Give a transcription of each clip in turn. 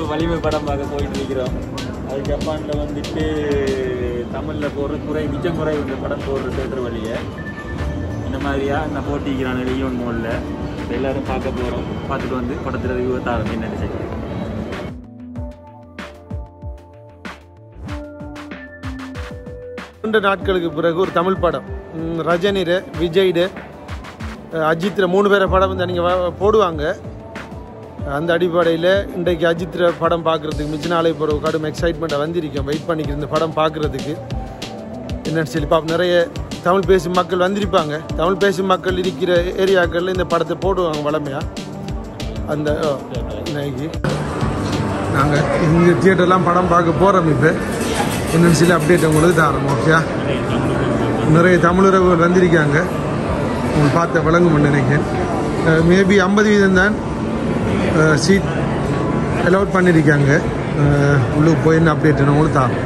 வலிமை படம் பார்க்க போயிட்டு இருக்கிறோம் அது ஜப்பான்ல வந்துட்டு தமிழ்ல போடுற குறை மிச்சம் குறை இந்த படம் போடுற தேட்டர் வழியை இந்த மாதிரியா நான் போட்டிக்கிறான் லியோன் மோல்ல எல்லாரும் பார்க்க போறோம் பார்த்துட்டு வந்து படத்துல விவத்த ஆரம்பி நினைச்சேன் ரெண்டு நாட்களுக்கு பிறகு ஒரு தமிழ் படம் ம், ரஜினிரு விஜய்டு அஜித்ர மூணு பேரை படம் வந்து நீங்கள் போடுவாங்க அந்த அடிப்படையில் இன்றைக்கு அஜித்ர படம் பார்க்குறதுக்கு மிச்ச நாளை பிறகு கடும் எக்ஸைட்மெண்ட்டாக வந்திருக்கேன் வெயிட் பண்ணிக்கிறேன் இந்த படம் பார்க்குறதுக்கு என்னன்னு சொல்லி பாப்போம் நிறைய தமிழ் பேசும் மக்கள் வந்திருப்பாங்க தமிழ் பேசும் மக்கள் இருக்கிற ஏரியாக்களில் இந்த படத்தை போடுவாங்க வளமையாக அந்த ஓ, இன்னைக்கு நாங்கள் இங்கே தியேட்டர்லாம் படம் பார்க்க போகிறோம் இப்போ என்னன்னு சொல்லி அப்டேட் உங்களுக்கு தரோம் ஓகே நிறைய தமிழர்கள் வந்திருக்காங்க உங்களுக்கு பார்த்த விளங்கும் நினைக்கிறேன் மேபி ஐம்பது வீதம் தான் சீட் அலோட் பண்ணியிருக்காங்க அஹ், உள்ளுக்கு போய் என்ன அப்டேட் உங்களுக்கு தரோம்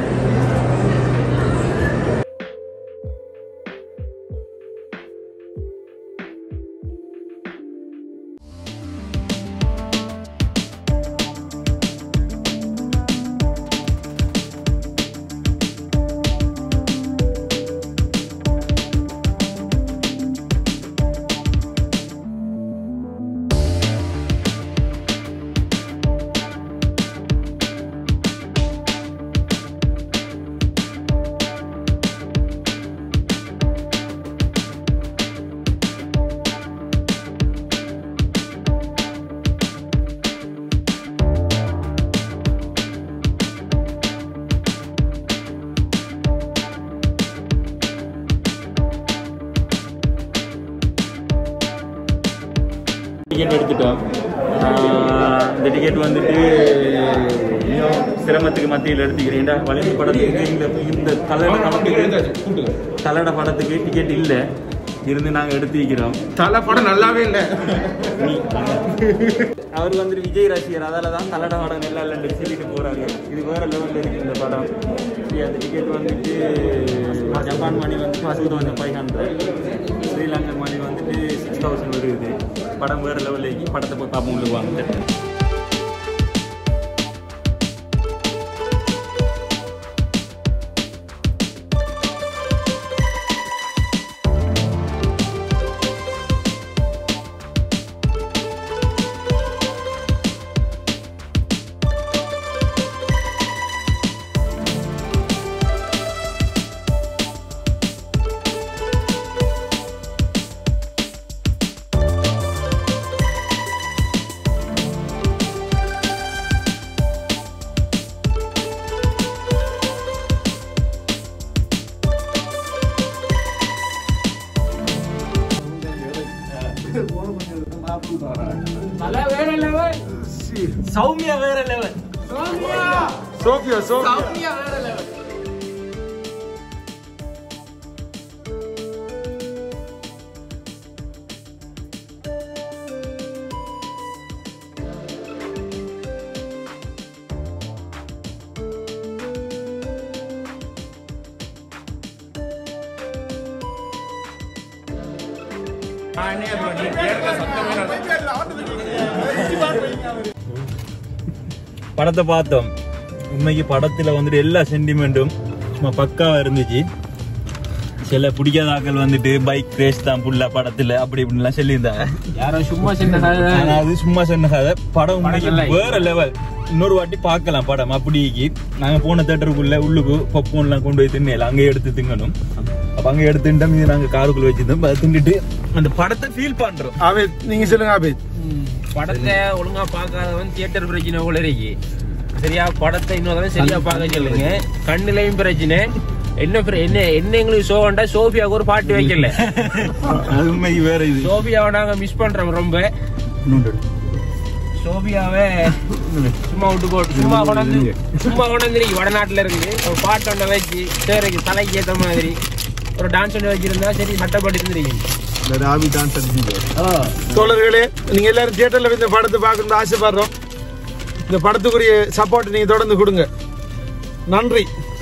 டிக்கெட் எடுத்துட்டோம் ஆஹ் இந்த டிக்கெட் வந்துட்டு இன்னும் சிரமத்துக்கு மத்தியில் எடுத்துக்கிறேன் ஏன்டா வலிமை படத்துக்கு இந்த இந்த கல்லட படத்துக்கு கல்லட படத்துக்கு டிக்கெட் இல்லை இருந்து நாங்கள் எடுத்து வைக்கிறோம் தலை படம் நல்லாவே இல்லை நீ அவர் வந்துட்டு விஜய் ரசிகர் அதால தான் கல்லட படம் நல்லா இல்லைன்னு சொல்லிட்டு போறாரு இது வேற லெவலில் இருக்கு இந்த படம் சரி, அந்த டிக்கெட் வந்துட்டு ஜப்பான் மணி வந்து two thousand five hundred Sri Lankan மணி வந்துட்டு சிக்ஸ் தௌசண்ட் வருது படம் வேற லெவலில் இருக்கு படத்தை போய் பார்ப்போம் உங்களுக்கு வாங்க சௌமியா வேற லெவல் சோஃபியா சோஃபியா படத்தை பார்த்தோம் உண்மைக்கு படத்துல வந்துட்டு எல்லா சென்டிமெண்ட்டும் சும்மா பக்காவா இருந்துச்சு சில பிடிக்காத ஆட்கள் வந்துட்டு பைக் ரேஸ் தான் புள்ள படத்துல அப்படி இப்படிலாம் சொல்லியிருந்தாங்க யாரோ சும்மா சின்ன கதை ஆனா அது சும்மா சொன்ன கதை படம் உண்மைக்கு வேற லெவல் இன்னொரு வாட்டி பார்க்கலாம் படம் அப்படிக்கு நாங்க போன தேட்டருக்குள்ள உள்ளுக்கு பப்போன் எல்லாம் கொண்டு போய் தின்னல அங்கே எடுத்து திங்கணும் அப்ப அங்க எடுத்துட்டோம் இது நாங்க காருக்குள்ள வச்சிருந்தோம் அதை தின்னுட்டு அந்த படத்தை ஃபீல் பண்றோம் ஆபேத் நீங்க சொல்லுங்க ஆபேத் படத்தை ஒழுங்கா பார்க்காதவன் தியேட்டர் பிரச்சனை போல இருக்கு சரியா படத்தை இன்னொரு தடவை சரியா பார்க்க சொல்லுங்க கண்ணுலயும் பிரச்சனை என்ன பிர- என்ன என்ன எங்களுக்கு ஷோ வேண்டா சோஃபியாவுக்கு ஒரு பாட்டு வைக்கல அது உண்மைக்கு வேற இது சோபியாவை நாங்க மிஸ் பண்றோம் ரொம்ப சோபியாவை சும்மா விட்டு போட்டு சும்மா கொண்டாந்து சும்மா கொண்டாந்து வடநாட்டுல இருந்து ஒரு பாட்டு ஒண்ண வச்சு சேரைக்கு தலைக்கு ஏத்த மாதிரி ஒரு டான்ஸ் ஒண்ணு வச்சிருந்தா சரி சட்டப்பட்டு இருந்திருக்கீங்க ஆபி டான்ஸ் தோழர்களே நீங்க எல்லாரும் தியேட்டர்ல இந்த படத்தை பார்க்கணும்னு ஆசைப்படுறோம் இந்த படத்துக்குரிய சப்போர்ட் நீங்க தொடர்ந்து கொடுங்க நன்றி